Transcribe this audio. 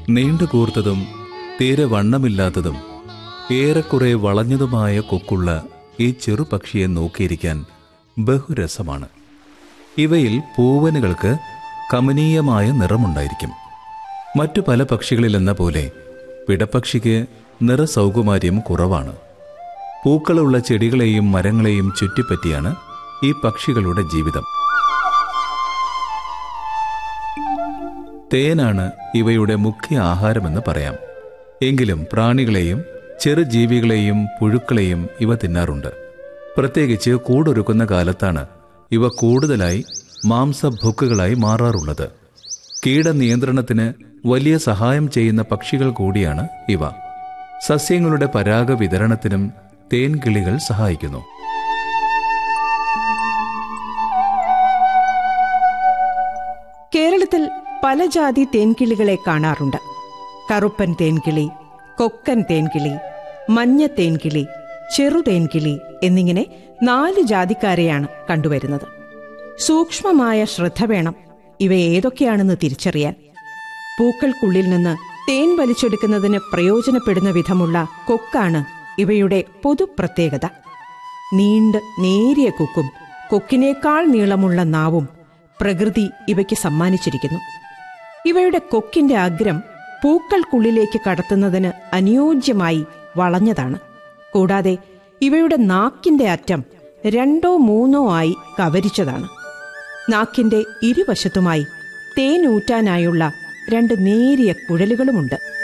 നീണ്ടുകൂർത്തതും തീരെ വണ്ണമില്ലാത്തതും ഏറെക്കുറെ വളഞ്ഞതുമായ കൊക്കുള്ള ഈ ചെറുപക്ഷിയെ നോക്കിയിരിക്കാൻ ബഹുരസമാണ് ഇവയിൽ പൂവനുകൾക്ക് കമനീയമായ നിറമുണ്ടായിരിക്കും മറ്റു പല പക്ഷികളിലെന്ന പോലെ പിടപ്പക്ഷിക്ക് നിറസൗകുമാര്യം കുറവാണ് പൂക്കളുള്ള ചെടികളെയും മരങ്ങളെയും ചുറ്റിപ്പറ്റിയാണ് ഈ പക്ഷികളുടെ ജീവിതം തേനാണ് ഇവയുടെ മുഖ്യ ആഹാരമെന്ന് പറയാം എങ്കിലും പ്രാണികളെയും ചെറുജീവികളെയും പുഴുക്കളെയും ഇവ തിന്നാറുണ്ട് പ്രത്യേകിച്ച് കൂടൊരുക്കുന്ന കാലത്താണ് ഇവ കൂടുതലായി മാംസഭുക്കുകളായി മാറാറുള്ളത് കീടനിയന്ത്രണത്തിന് വലിയ സഹായം ചെയ്യുന്ന പക്ഷികൾ കൂടിയാണ് ഇവ സസ്യങ്ങളുടെ പരാഗ വിതരണത്തിനും തേൻകിളികൾ സഹായിക്കുന്നു കേരളത്തിൽ പല ജാതി തേൻകിളികളെ കാണാറുണ്ട് കറുപ്പൻ തേൻകിളി കൊക്കൻ തേൻകിളി മഞ്ഞ തേൻകിളി ചെറു തേൻകിളി എന്നിങ്ങനെ നാല് ജാതിക്കാരെയാണ് കണ്ടുവരുന്നത് സൂക്ഷ്മമായ ശ്രദ്ധ വേണം ഇവ ഏതൊക്കെയാണെന്ന് തിരിച്ചറിയാൻ പൂക്കൾക്കുള്ളിൽ നിന്ന് തേൻ വലിച്ചെടുക്കുന്നതിന് പ്രയോജനപ്പെടുന്ന വിധമുള്ള കൊക്കാണ് ഇവയുടെ പൊതു പ്രത്യേകത നീണ്ട് നേരിയ കൊക്കും കൊക്കിനേക്കാൾ നീളമുള്ള നാവും പ്രകൃതി ഇവയ്ക്ക് സമ്മാനിച്ചിരിക്കുന്നു ഇവയുടെ കൊക്കിന്റെ അഗ്രം പൂക്കൾക്കുള്ളിലേക്ക് കടത്തുന്നതിന് അനുയോജ്യമായി വളഞ്ഞതാണ് കൂടാതെ ഇവയുടെ നാക്കിന്റെ അറ്റം രണ്ടോ മൂന്നോ ആയി കവരിച്ചതാണ് നാക്കിന്റെ ഇരുവശത്തുമായി തേനൂറ്റാനായുള്ള രണ്ട് നേരിയ കുഴലുകളുമുണ്ട്